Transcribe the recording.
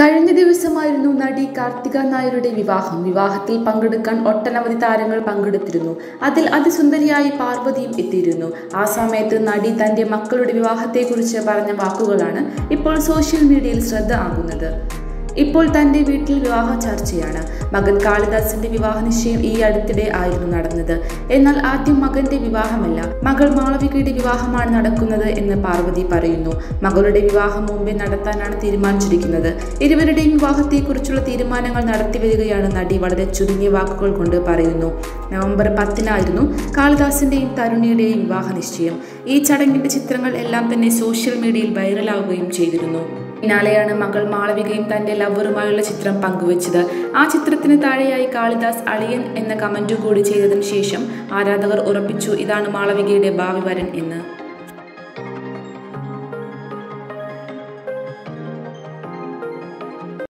കഴിഞ്ഞ ദിവസമായിരുന്നു നടി കാർത്തിക നായരുടെ വിവാഹം വിവാഹത്തിൽ പങ്കെടുക്കാൻ ഒട്ടനവധി താരങ്ങൾ പങ്കെടുത്തിരുന്നു അതിൽ അതിസുന്ദരിയായി പാർവതിയും എത്തിയിരുന്നു ആ സമയത്ത് നടി തന്റെ മക്കളുടെ വിവാഹത്തെക്കുറിച്ച് പറഞ്ഞ വാക്കുകളാണ് ഇപ്പോൾ സോഷ്യൽ മീഡിയയിൽ ശ്രദ്ധ ആകുന്നത് ഇപ്പോൾ തന്റെ വീട്ടിൽ വിവാഹ ചർച്ചയാണ് മകൻ കാളിദാസിന്റെ വിവാഹ നിശ്ചയം ഈ അടുത്തിടെ ആയിരുന്നു നടന്നത് എന്നാൽ ആദ്യം മകന്റെ വിവാഹമല്ല മകൾ മാളവികയുടെ വിവാഹമാണ് നടക്കുന്നത് എന്ന് പാർവതി പറയുന്നു മകളുടെ വിവാഹം മുമ്പേ നടത്താനാണ് തീരുമാനിച്ചിരിക്കുന്നത് ഇരുവരുടെയും വിവാഹത്തെക്കുറിച്ചുള്ള തീരുമാനങ്ങൾ നടത്തിവരികയാണ് നടി വളരെ ചുരുങ്ങിയ വാക്കുകൾ കൊണ്ട് പറയുന്നു നവംബർ പത്തിനായിരുന്നു കാളിദാസിന്റെയും തരുണിയുടെയും വിവാഹ നിശ്ചയം ഈ ചടങ്ങിന്റെ ചിത്രങ്ങൾ എല്ലാം തന്നെ സോഷ്യൽ മീഡിയയിൽ വൈറലാവുകയും ചെയ്തിരുന്നു പിന്നാലെയാണ് മകൾ മാളവികയും തന്റെ ലവറുമായുള്ള ചിത്രം പങ്കുവച്ചത് ആ ചിത്രത്തിന് താഴെയായി കാളിദാസ് അളിയൻ എന്ന കമന്റു കൂടി ചെയ്തതിനു ശേഷം ആരാധകർ ഉറപ്പിച്ചു ഇതാണ് മാളവികയുടെ ഭാവി വരൻ എന്ന്